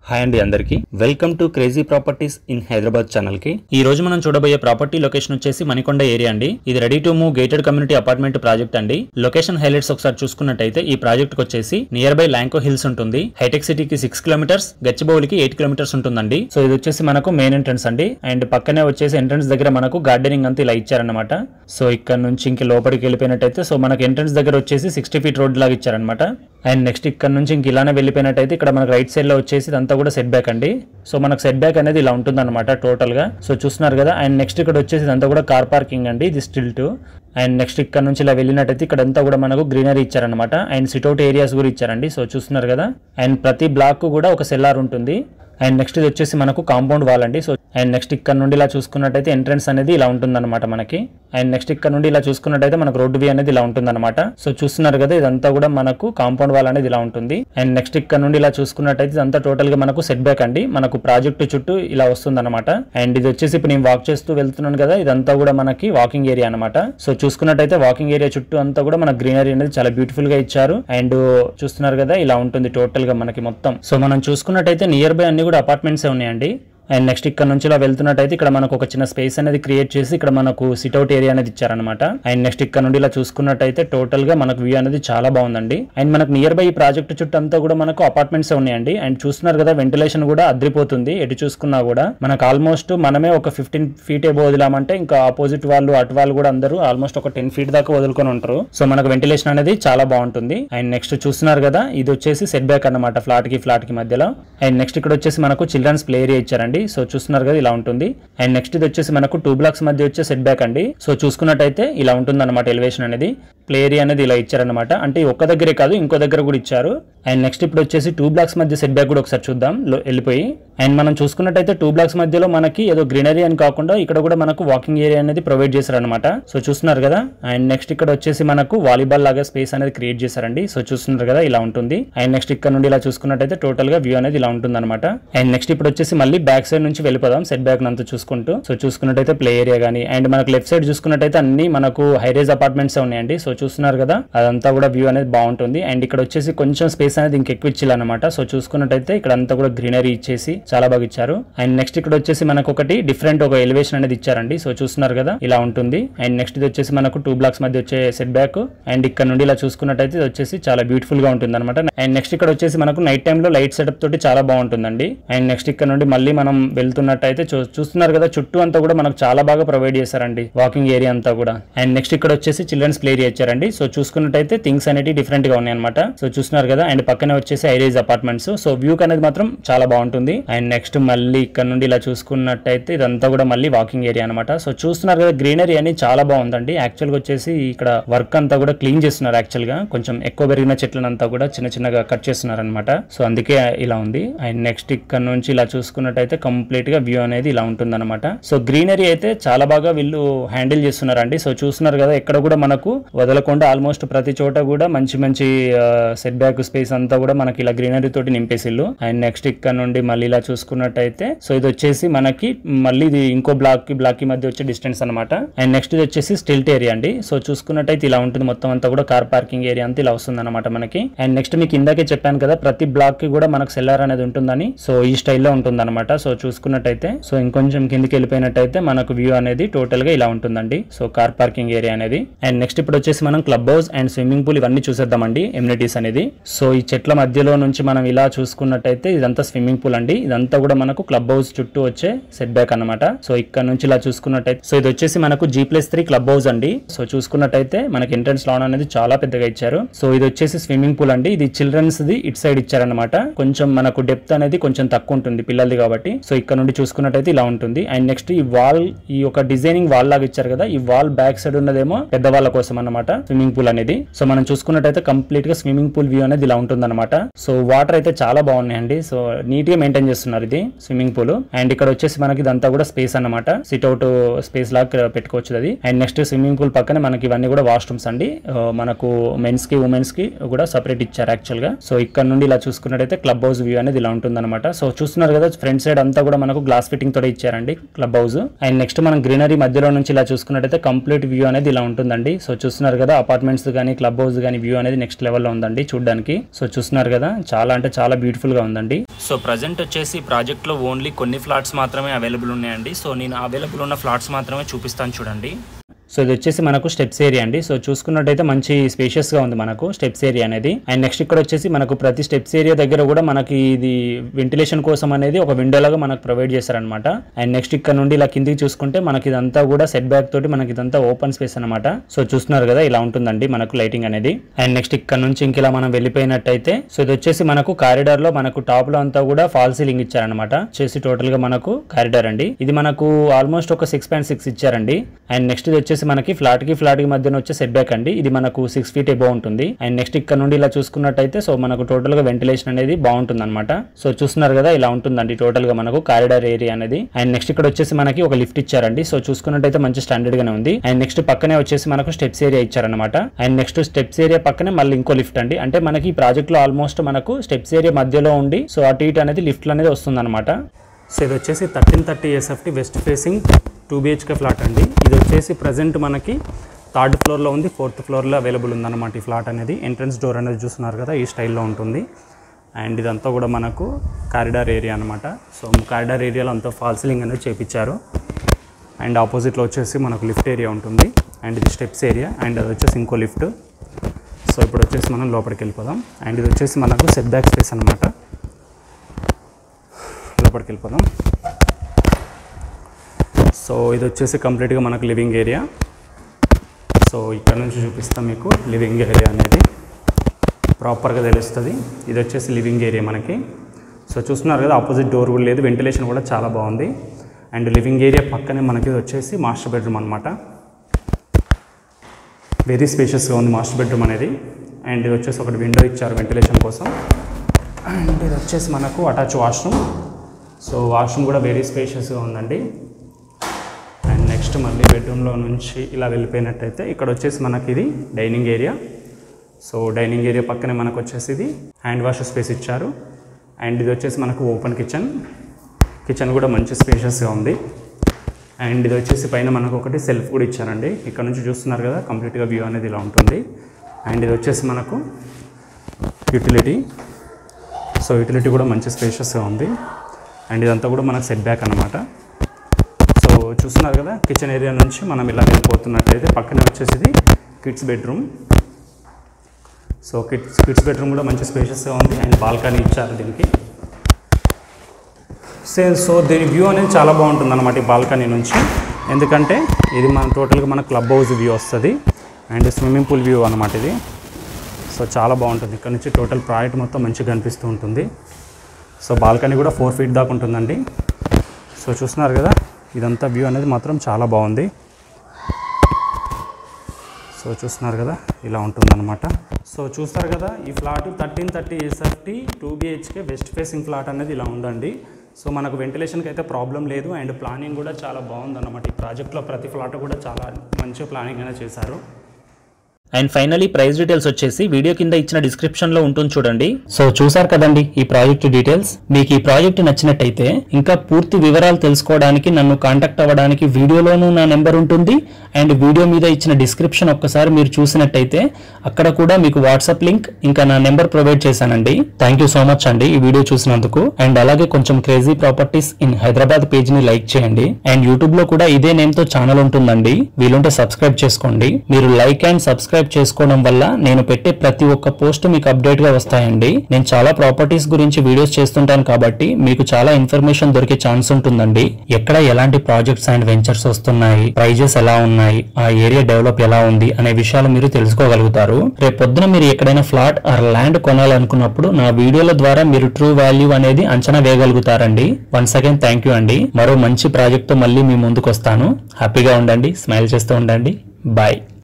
hi అండి అందరికి welcome to crazy properties in Hyderabad channel కి ఈ రోజు మనం చూడబోయే ప్రాపర్టీ లొకేషన్ వచ్చేసి మణికొండ ఏరియా అండి ఇది ready to move gated community apartment project అండి లొకేషన్ హైలైట్స్ ఒకసారి చూసుకున్నట్టయితే ఈ ప్రాజెక్ట్ కి వచ్చేసి నియర్ బై ల్యాంకో హిల్స్ ఉంటుంది హైటెక్ సిటీకి సిక్స్ కిలోమీటర్స్ గచ్చిబౌలికి ఎయిట్ కిలోమీటర్స్ ఉంటుందండి సో ఇది వచ్చేసి మనకు మెయిన్ ఎంట్రన్స్ అండి అండ్ పక్కనే వచ్చేసి ఎంట్రన్స్ దగ్గర మనకు గార్డెనింగ్ అంతా ఇలా ఇచ్చారన్నమాట సో ఇక్కడ నుంచి ఇంక లోపలికి వెళ్ళిపోయినట్టయితే సో మనకు ఎంట్రన్స్ దగ్గర వచ్చేసి సిక్స్టీ ఫీట్ రోడ్ లాగా ఇచ్చారనమాట అండ్ నెక్స్ట్ ఇక్కడ నుంచి ఇంక ఇలానే వెళ్ళిపోయినట్టయితే ఇక్కడ మనకు రైట్ సైడ్ లో వచ్చేసి ఇదంతా కూడా సెట్ బ్యాక్ అండి సో మనకు సెట్ బ్యాక్ అనేది ఇలా ఉంటుంది అనమాట టోటల్ గా సో చూస్తున్నారు కదా అండ్ నెక్స్ట్ ఇక్కడ వచ్చేసి ఇదంతా కూడా కార్ పార్కింగ్ అండి ఇది స్టిల్ట్ అండ్ నెక్స్ట్ ఇక్కడ నుంచి ఇలా వెళ్ళినట్టయితే ఇక్కడ అంతా కూడా మనకు గ్రీనరీ ఇచ్చారనమాట అండ్ సిట్అవుట్ ఏరియాస్ కూడా ఇచ్చారండి సో చూస్తున్నారు కదా అండ్ ప్రతి బ్లాక్ కూడా ఒక సెల్లార్ ఉంటుంది అండ్ నెక్స్ట్ ఇది వచ్చేసి మనకు కాంపౌండ్ వాల్ అండి సో అండ్ నెక్స్ట్ ఇక్కడ నుండి ఇలా చూసుకున్నట్టయితే ఎంట్రన్స్ అనేది ఇలా ఉంటుందన్నమాట మనకి అండ్ నెక్స్ట్ ఇక్కడ నుండి ఇలా చూసుకున్నట్టయితే మనకు రోడ్డు వే అనేది ఇలా ఉంటుందన్నమాట సో చూస్తున్నారు కదా ఇదంతా కూడా మనకు కాంపౌండ్ వాల్ అనేది ఇలా ఉంటుంది అండ్ నెక్స్ట్ ఇక్కడ నుండి ఇలా చూసుకున్నట్టయితే ఇదంతా టోటల్ గా మనకు సెట్ బ్యాక్ అండి మనకు ప్రాజెక్టు చుట్టూ ఇలా వస్తుందన్నమాట అండ్ ఇది వచ్చేసి ఇప్పుడు నేను వాక్ చేస్తూ వెళ్తున్నాను కదా ఇదంతా కూడా మనకి వాకింగ్ ఏరియా అనమాట సో చూసుకున్నట్టయితే వాకింగ్ ఏరియా చుట్టూ అంతా కూడా మనకు గ్రీనరీ అనేది చాలా బ్యూటిఫుల్ గా ఇచ్చారు అండ్ చూస్తున్నారు కదా ఇలా ఉంటుంది టోటల్ గా మనకి మొత్తం సో మనం చూసుకున్నట్టయితే నియర్ బై అన్ని కూడా అపార్ట్మెంట్స్ ఉన్నాయండి అండ్ నెక్స్ట్ ఇక్కడ నుంచి ఇలా వెళ్తున్నట్టయితే ఇక్కడ మనకు ఒక చిన్న స్పేస్ అనేది క్రియేట్ చేసి ఇక్కడ మనకు సిట్అవుట్ ఏరియా అనేది ఇచ్చారనమాట అండ్ నెక్స్ట్ ఇక్కడ నుండి ఇలా చూసుకున్నట్టయితే టోటల్ గా మనకు వ్యూ అనేది చాలా బాగుందండి అండ్ మనకు నియర్ బై ఈ ప్రాజెక్ట్ చుట్టూ అంతా కూడా మనకు అపార్ట్మెంట్స్ ఉన్నాయండి అండ్ చూస్తున్నారు కదా వెంటిలేషన్ కూడా అద్రిపోతుంది ఎటు చూసుకున్నా కూడా మనకు ఆల్మోస్ట్ మనమే ఒక ఫిఫ్టీన్ ఫీట్ ఏబో వదిలామంటే ఇంకా ఆపోజిట్ వాళ్ళు అటు వాళ్ళు కూడా అందరూ ఆల్మోస్ట్ ఒక టెన్ ఫీట్ దాకా వదులుకొని ఉంటారు సో మనకు వెంటిలేషన్ అనేది చాలా బాగుంటుంది అండ్ నెక్స్ట్ చూస్తున్నారు కదా ఇది వచ్చేసి సెట్ బ్యాక్ అనమాట ఫ్లాట్ కి ఫ్లాట్ కి మధ్యలో అండ్ నెక్స్ట్ ఇక్కడ వచ్చేసి మనకు చిల్డ్రన్స్ ప్లే ఏరియా ఇచ్చారండి సో చూస్తున్నారు కదా ఇలా ఉంటుంది అండ్ నెక్స్ట్ ఇది వచ్చేసి మనకు టూ బ్లాక్స్ మధ్య వచ్చే సెట్ బ్యాక్ అండి సో చూసుకున్నట్టయితే ఇలా ఉంటుంది అనమాట ఎలివేషన్ అనేది ప్లే ఏరియా అనేది ఇలా ఇచ్చారనమాట అంటే ఈ ఒక్క దగ్గరే కాదు ఇంకో దగ్గర కూడా ఇచ్చారు అండ్ నెక్స్ట్ ఇప్పుడు వచ్చేసి టూ బ్లాక్స్ మధ్య సెట్ బ్యాక్ కూడా ఒకసారి చూద్దాం లో- వెళ్ళిపోయి అండ్ మనం చూసుకున్నట్టయితే టూ బ్లాక్స్ మధ్యలో మనకి ఏదో గ్రీనరీ అని కాకుండా ఇక్కడ కూడా మనకు వాకింగ్ ఏరియా అనేది ప్రొవైడ్ చేశారనమాట సో చూస్తున్నారు కదా అండ్ నెక్స్ట్ ఇక్కడ వచ్చేసి మనకు వాలీబాల్ లాగా స్పేస్ అనేది క్రియేట్ చేశారండి సో చూస్తున్నారు కదా ఇలా ఉంటుంది అండ్ నెక్స్ట్ ఇక్కడ నుండి ఇలా చూసుకున్నట్టయితే టోటల్ గా వ్యూ అనేది ఇలా ఉంటుంది అనమాట అండ్ నెక్స్ట్ ఇప్పుడు వచ్చేసి మళ్ళీ బ్యాక్ సైడ్ నుంచి వెళ్ళిపోదాం సెట్ బ్యాక్ అంతా చూసుకుంటూ సో చూసుకున్నట్టయితే ప్లే ఏరియా కానీ అండ్ మనకు లెఫ్ట్ సైడ్ చూసుకున్నట్టయితే అన్ని మనకు హైరేజ్ అపార్ట్మెంట్స్ ఉన్నాయండి సో చూస్తున్నారు కదా అదంతా కూడా వ్యూ అనేది బాగుంటుంది అండ్ ఇక్కడ వచ్చేసి కొంచెం స్పేస్ అనేది ఇంకెక్కువ ఇచ్చారనమాట సో చూసుకున్నట్టయితే ఇక్కడ అంతా కూడా గ్రీనరీ ఇచ్చేసి చాలా బాగా ఇచ్చారు అండ్ నెక్స్ట్ ఇక్కడ వచ్చేసి మనకు ఒకటి డిఫరెంట్ ఒక ఎలివేషన్ అనేది ఇచ్చారండి సో చూస్తున్నారు కదా ఇలా ఉంటుంది అండ్ నెక్స్ట్ ఇది వచ్చేసి మనకు టూ బ్లాక్స్ మధ్య వచ్చే సెట్ బ్యాక్ అండ్ ఇక్కడ నుండి ఇలా చూసుకున్నట్టయితే ఇది వచ్చేసి చాలా బ్యూటిఫుల్ గా ఉంటుంది అనమాట అండ్ నెక్స్ట్ ఇక్కడ వచ్చేసి మనకు నైట్ టైం లో లైట్ సెటప్ తోటి చాలా బాగుంటుందండి అండ్ నెక్స్ట్ ఇక్కడ నుండి మళ్ళీ మనం వెళ్తున్నట్టయితే చూ- చూస్తున్నారు కదా చుట్టూ అంతా కూడా మనకు చాలా బాగా ప్రొవైడ్ చేశారండి వాకింగ్ ఏరియా అంతా కూడా అండ్ నెక్స్ట్ ఇక్కడ వచ్చేసి చిల్డ్రన్స్ ప్లే ఏరియా ఇచ్చారండి సో చూసుకున్నట్టయితే థింగ్స్ అనేవి డిఫరెంట్ గా ఉన్నాయి అనమాట సో చూస్తున్నారు కదా అండ్ పక్కనే వచ్చేసి ఐరేజ్ అపార్ట్మెంట్స్ సో వ్యూ అనేది మాత్రం చాలా బాగుంటుంది అండ్ నెక్స్ట్ మళ్ళీ ఇక్కడ నుండి ఇలా చూసుకున్నట్టయితే ఇదంతా కూడా మళ్ళీ వాకింగ్ ఏరియా అనమాట సో చూస్తున్నారు కదా గ్రీనరీ అని చాలా బాగుందండి యాక్చువల్ గా వచ్చేసి ఇక్కడ వర్క్ అంతా కూడా క్లీన్ చేస్తున్నారు యాక్చువల్ గా కొంచెం ఎక్కువ పెరిగిన చెట్లను అంతా కూడా చిన్న చిన్నగా కట్ చేస్తున్నారు అనమాట సో అందుకే ఇలా ఉంది అండ్ నెక్స్ట్ ఇక్కడ నుంచి ఇలా చూసుకున్నట్టయితే కంప్లీట్ గా వ్యూ అనేది ఇలా ఉంటుంది అనమాట సో గ్రీనరీ అయితే చాలా బాగా వీళ్ళు హ్యాండిల్ చేస్తున్నారండి సో చూస్తున్నారు కదా ఎక్కడ కూడా మనకు వదలకుండా ఆల్మోస్ట్ ప్రతి చోట కూడా మంచి మంచి సెట్ బ్యాక్ స్పేస్ అంతా కూడా మనకి ఇలా గ్రీనరీ తోటి నింపేసిల్లు అండ్ నెక్స్ట్ ఇక్కడ నుండి మళ్ళీ ఇలా చూసుకున్నట్టయితే సో ఇది వచ్చేసి మనకి మళ్ళీ ఇది ఇంకో బ్లాక్ కి బ్లాక్ కి మధ్య వచ్చే డిస్టెన్స్ అనమాట అండ్ నెక్స్ట్ ఇది వచ్చేసి స్టిల్ట్ ఏరియా అండి సో చూసుకున్నట్టయితే ఇలా ఉంటుంది మొత్తం అంతా కూడా కార్ పార్కింగ్ ఏరియా అంతా ఇలా వస్తుంది అనమాట మనకి అండ్ నెక్స్ట్ మీకు ఇందాకే చెప్పాను కదా ప్రతి బ్లాక్ కి కూడా మనకు సెల్లార్ అనేది ఉంటుందని సో ఈ స్టైల్లో ఉంటుంది అనమాట సో చూసుకున్నట్టయితే సో ఇంకొంచెం కిందికి వెళ్ళిపోయినట్టయితే మనకు వ్యూ అనేది టోటల్ గా ఇలా ఉంటుందండి సో కార్ పార్కింగ్ ఏరియా అనేది అండ్ నెక్స్ట్ ఇప్పుడు వచ్చేసి మనం club house and swimming pool ఇవన్నీ చూసేద్దామండి ఎమ్యూనిటీస్ అనేది సో ఈ చెట్ల మధ్యలో నుంచి మనం ఇలా చూసుకున్నట్టయితే ఇదంతా స్విమ్మింగ్ పూల్ అండి ఇదంతా కూడా మనకు క్లబ్ హౌస్ చుట్టూ వచ్చే సెట్ బ్యాక్ అనమాట సో ఇక్కడ నుంచి ఇలా చూసుకున్నట్టయితే సో ఇది వచ్చేసి మనకు G plus three club house అండి సో చూసుకున్నట్టయితే మనకి ఎంట్రన్స్ లాన్ అనేది చాలా పెద్దగా ఇచ్చారు సో ఇది వచ్చేసి స్విమ్మింగ్ పూల్ అండి ఇది చిల్డ్రన్స్ ది ఇట్ సైడ్ ఇచ్చారనమాట కొంచెం మనకు డెప్త్ అనేది కొంచెం తక్కువ ఉంటుంది పిల్లలది కాబట్టి సో ఇక్కడ నుండి చూసుకున్నట్టయితే ఇలా ఉంటుంది అండ్ నెక్స్ట్ ఈ వాల్ ఈ యొక్క డిజైనింగ్ వాల్ లాగా ఇచ్చారు కదా ఈ వాల్ బ్యాక్ సైడ్ ఉన్నదేమో పెద్దవాళ్ళ కోసం అన్నమాట స్విమ్మింగ్ పూల్ అనేది సో మనం చూసుకున్నట్టయితే కంప్లీట్ గా స్విమ్మింగ్ పూల్ వ్యూ అనేది ఇలా ఉంటుంది అనమాట సో వాటర్ అయితే చాలా బాగున్నాయండి సో నీట్ గా మెయింటైన్ చేస్తున్నారు ఇది స్విమ్మింగ్ పూల్ అండ్ ఇక్కడ వచ్చేసి మనకి ఇదంతా కూడా స్పేస్ అన్నమాట సిట్అవుట్ స్పేస్ లాగా పెట్టుకోవచ్చు అది అండ్ నెక్స్ట్ స్విమ్మింగ్ పూల్ పక్కనే మనకి ఇవన్నీ కూడా వాష్రూమ్స్ అండి ఆ, మనకు మెన్స్ కి ఉమెన్స్ కి కూడా సపరేట్ ఇచ్చారు యాక్చువల్ గా సో ఇక్కడ నుండి ఇలా చూసుకున్నట్టయితే క్లబ్ హౌస్ వ్యూ అనేది ఇలా ఉంటుంది అనమాట సో చూస్తున్నారు కదా ఫ్రంట్ సైడ్ అంతా కూడా మనకు గ్లాస్ ఫిట్టింగ్ తోటి ఇచ్చారండి క్లబ్ హౌస్ అండ్ నెక్స్ట్ మనం గ్రీనరీ మధ్యలో నుంచి ఇలా చూసుకున్నట్టయితే కంప్లీట్ వ్యూ అనేది ఇలా ఉంటుందండి సో చూస్తున్నారు కదా అపార్ట్మెంట్స్ కానీ క్లబ్ హౌస్ కానీ వ్యూ అనేది నెక్స్ట్ లెవెల్లో ఉందండి చూడడానికి సో చూస్తున్నారు కదా చాలా అంటే చాలా బ్యూటిఫుల్ గా ఉందండి సో ప్రజెంట్ వచ్చేసి ప్రాజెక్ట్ లో ఓన్లీ కొన్ని ఫ్లాట్స్ మాత్రమే అవైలబుల్ ఉన్నాయండి సో నేను అవైలబుల్ ఉన్న ఫ్లాట్స్ మాత్రమే చూపిస్తాను చూడండి సో ఇది వచ్చేసి మనకు స్టెప్స్ ఏరియా అండి సో చూసుకున్నట్టయితే మంచి స్పేషియస్ గా ఉంది మనకు స్టెప్స్ ఏరియా అనేది అండ్ నెక్స్ట్ ఇక్కడ వచ్చేసి మనకు ప్రతి స్టెప్స్ ఏరియా దగ్గర కూడా మనకి ఇది వెంటిలేషన్ కోసం అనేది ఒక విండో లాగా మనకు ప్రొవైడ్ చేశారనమాట అండ్ నెక్స్ట్ ఇక్కడ నుండి ఇలా కిందికి చూసుకుంటే మనకి ఇదంతా కూడా సెట్ బ్యాక్ తోటి మనకి ఇదంతా ఓపెన్ స్పేస్ అనమాట సో చూస్తున్నారు కదా ఇలా ఉంటుందండి మనకు లైటింగ్ అనేది అండ్ నెక్స్ట్ ఇక్కడ నుంచి ఇంక ఇలా మనం వెళ్ళిపోయినట్టయితే సో ఇది వచ్చేసి మనకు కారిడార్ లో మనకు టాప్ లో అంతా కూడా ఫాల్ సీలింగ్ ఇచ్చారనమాట వచ్చేసి టోటల్ గా మనకు కారిడార్ అండి ఇది మనకు ఆల్మోస్ట్ ఒక సిక్స్ పాయింట్ సిక్స్ ఇచ్చారండి అండ్ నెక్స్ట్ ఇది వచ్చేసి మనకి ఫ్లాట్ కి ఫ్లాట్ కి మధ్యన వచ్చే సెట్ బ్యాక్ అండి ఇది మనకు సిక్స్ ఫీట్ ఎబో ఉంటుంది అండ్ నెక్స్ట్ ఇక్కడ నుండి ఇలా చూసుకున్నట్టయితే సో మనకు టోటల్ గా వెంటిలేషన్ అనేది బాగుంటుంది అనమాట సో చూస్తున్నారు కదా ఇలా ఉంటుందండి టోటల్ గా మనకు కారిడార్ ఏరియా అనేది అండ్ నెక్స్ట్ ఇక్కడ వచ్చేసి మనకి ఒక లిఫ్ట్ ఇచ్చారండి సో చూసుకున్నట్టయితే మంచి స్టాండర్డ్ గానే ఉంది అండ్ నెక్స్ట్ పక్కనే వచ్చేసి మనకు స్టెప్స్ ఏరియా ఇచ్చారనమాట అండ్ నెక్స్ట్ స్టెప్స్ ఏరియా పక్కనే మళ్ళీ ఇంకో లిఫ్ట్ అండి అంటే మనకి ఈ ప్రాజెక్ట్ లో ఆల్మోస్ట్ మనకు స్టెప్స్ ఏరియా మధ్యలో ఉండి సో అటు ఇటు అనేది లిఫ్ట్ అనేది వస్తుంది సో ఇది వచ్చేసి thirteen thirty SFT west facing two BHK flat అండి ఇది వచ్చేసి ప్రజెంట్ మనకి థర్డ్ ఫ్లోర్లో ఉంది ఫోర్త్ ఫ్లోర్లో అవైలబుల్ ఉందన్నమాట ఈ ఫ్లాట్ అనేది ఎంట్రన్స్ డోర్ అనేది చూస్తున్నారు కదా ఈ స్టైల్లో ఉంటుంది అండ్ ఇదంతా కూడా మనకు కారిడార్ ఏరియా అనమాట సో కారిడార్ ఏరియాలో అంతా ఫాల్ సీలింగ్ అనేది చేపించారు అండ్ ఆపోజిట్లో వచ్చేసి మనకు లిఫ్ట్ ఏరియా ఉంటుంది అండ్ ఇది స్టెప్స్ ఏరియా అండ్ అది వచ్చేసి ఇంకో లిఫ్ట్ సో ఇప్పుడు వచ్చేసి మనం లోపలికి వెళ్ళిపోదాం అండ్ ఇది వచ్చేసి మనకు సెట్ బ్యాక్ స్పేస్ అనమాట లోపలికి వెళ్ళిపోదాం సో ఇది వచ్చేసి కంప్లీట్గా మనకు లివింగ్ ఏరియా సో ఇక్కడ నుంచి చూపిస్తాం మీకు లివింగ్ ఏరియా అనేది ప్రాపర్గా తెలుస్తుంది ఇది వచ్చేసి లివింగ్ ఏరియా మనకి సో చూస్తున్నారు కదా ఆపోజిట్ డోర్ కూడా లేదు వెంటిలేషన్ కూడా చాలా బాగుంది అండ్ లివింగ్ ఏరియా పక్కనే మనకి ఇది వచ్చేసి మాస్టర్ బెడ్రూమ్ అనమాట వెరీ స్పేషియస్గా ఉంది మాస్టర్ బెడ్రూమ్ అనేది అండ్ ఇది వచ్చేసి ఒకటి విండో ఇచ్చారు వెంటిలేషన్ కోసం అండ్ ఇది వచ్చేసి మనకు అటాచ్ వాష్రూమ్ సో వాష్రూమ్ కూడా వెరీ స్పేషియస్గా ఉందండి అండ్ నెక్స్ట్ మళ్ళీ బెడ్రూమ్లో నుంచి ఇలా వెళ్ళిపోయినట్టయితే ఇక్కడ వచ్చేసి మనకి ఇది dining area so dining area పక్కనే మనకు వచ్చేసి ఇది హ్యాండ్ వాష్ స్పేస్ ఇచ్చారు అండ్ ఇది వచ్చేసి మనకు ఓపెన్ కిచెన్ కిచెన్ కూడా మంచి స్పేషియస్గా ఉంది అండ్ ఇది వచ్చేసి పైన మనకు ఒకటి సెల్ఫ్ కూడా ఇచ్చారండి ఇక్కడ నుంచి చూస్తున్నారు కదా కంప్లీట్గా వ్యూ అనేది ఇలా ఉంటుంది అండ్ ఇది వచ్చేసి మనకు యూటిలిటీ సో యూటిలిటీ కూడా మంచి స్పేషియస్గా ఉంది అండ్ ఇదంతా కూడా మనకు సెట్ బ్యాక్ అనమాట సో చూస్తున్నారు కదా కిచెన్ ఏరియా నుంచి మనం ఇలా వెళ్ళిపోతున్నట్టయితే పక్కనే వచ్చేసి ఇది kids bedroom so kids kids bedroom కూడా మంచి స్పేషియస్గా ఉంది అండ్ బాల్కనీ ఇచ్చారు దీనికి సే సో దీని వ్యూ అనేది చాలా బాగుంటుంది అనమాట ఈ బాల్కనీ నుంచి ఎందుకంటే ఇది మన టోటల్గా మన క్లబ్ హౌస్ వ్యూ వస్తుంది అండ్ స్విమ్మింగ్ పూల్ వ్యూ అనమాట ఇది సో చాలా బాగుంటుంది ఇక్కడ నుంచి టోటల్ ప్రాజెక్ట్ మొత్తం మంచిగా కనిపిస్తూ ఉంటుంది సో బాల్కనీ కూడా ఫోర్ ఫీట్ దాకా ఉంటుందండి సో చూస్తున్నారు కదా ఇదంతా వ్యూ అనేది మాత్రం చాలా బాగుంది సో చూస్తున్నారు కదా ఇలా ఉంటుందన్నమాట సో చూస్తారు కదా ఈ flat thirteen thirty SFT two BHK west facing flat అనేది ఇలా ఉందండి సో మనకు వెంటిలేషన్కి అయితే ప్రాబ్లం లేదు అండ్ ప్లానింగ్ కూడా చాలా బాగుందన్నమాట ఈ ప్రాజెక్ట్లో ప్రతి ఫ్లాట్ కూడా చాలా మంచి ప్లానింగ్ అనేది చేశారు అండ్ ఫైనలీ ప్రైస్ డీటెయిల్స్ వచ్చేసి వీడియో కింద ఇచ్చిన డిస్క్రిప్షన్ లో ఉంటుంది చూడండి సో చూసారు కదండి ఈ ప్రాజెక్ట్ డీటెయిల్స్ మీకు ఈ ప్రాజెక్ట్ నచ్చినట్టయితే ఇంకా పూర్తి వివరాలు తెలుసుకోవడానికి నన్ను కాంటాక్ట్ అవ్వడానికి వీడియోలోనూ నా నెంబర్ ఉంటుంది అండ్ వీడియో మీద ఇచ్చిన డిస్క్రిప్షన్ ఒక్కసారి మీరు చూసినట్టయితే అక్కడ కూడా మీకు వాట్సాప్ లింక్ ఇంకా నా నెంబర్ ప్రొవైడ్ చేశానండి థ్యాంక్ యూ సో మచ్ అండి ఈ వీడియో చూసినందుకు అండ్ అలాగే కొంచెం crazy properties in Hyderabad page ని లైక్ చేయండి అండ్ యూట్యూబ్ లో కూడా ఇదే నేమ్ తో ఛానల్ ఉంటుందండి వీలుంటే సబ్స్క్రైబ్ చేసుకోండి మీరు లైక్ అండ్ సబ్స్క్రైబ్ చేసుకోవడం వల్ల నేను పెట్టే ప్రతి ఒక్క పోస్ట్ మీకు అప్డేట్ గా వస్తాయండి నేను చాలా ప్రాపర్టీస్ గురించి వీడియోస్ చేస్తుంటాను కాబట్టి మీకు చాలా ఇన్ఫర్మేషన్ దొరికే ఛాన్స్ ఉంటుందండి ఎక్కడ ఎలాంటి ప్రాజెక్ట్స్ అండ్ వెంచర్స్ వస్తున్నాయి ప్రైజెస్ ఎలా ఉన్నాయి ఆ ఏరియా డెవలప్ ఎలా ఉంది అనే విషయాలు మీరు తెలుసుకోగలుగుతారు రేపు పొద్దున మీరు ఎక్కడైనా ఫ్లాట్ ఆర్ ల్యాండ్ కొనాలనుకున్నప్పుడు నా వీడియోల ద్వారా మీరు ట్రూ వాల్యూ అనేది అంచనా వేయగలుగుతారండి వన్స్ అగైన్ థ్యాంక్ యూ అండి మరో మంచి ప్రాజెక్ట్ తో మళ్ళీ మీ ముందుకు వస్తాను హ్యాపీగా ఉండండి స్మైల్ చేస్తూ ఉండండి బాయ్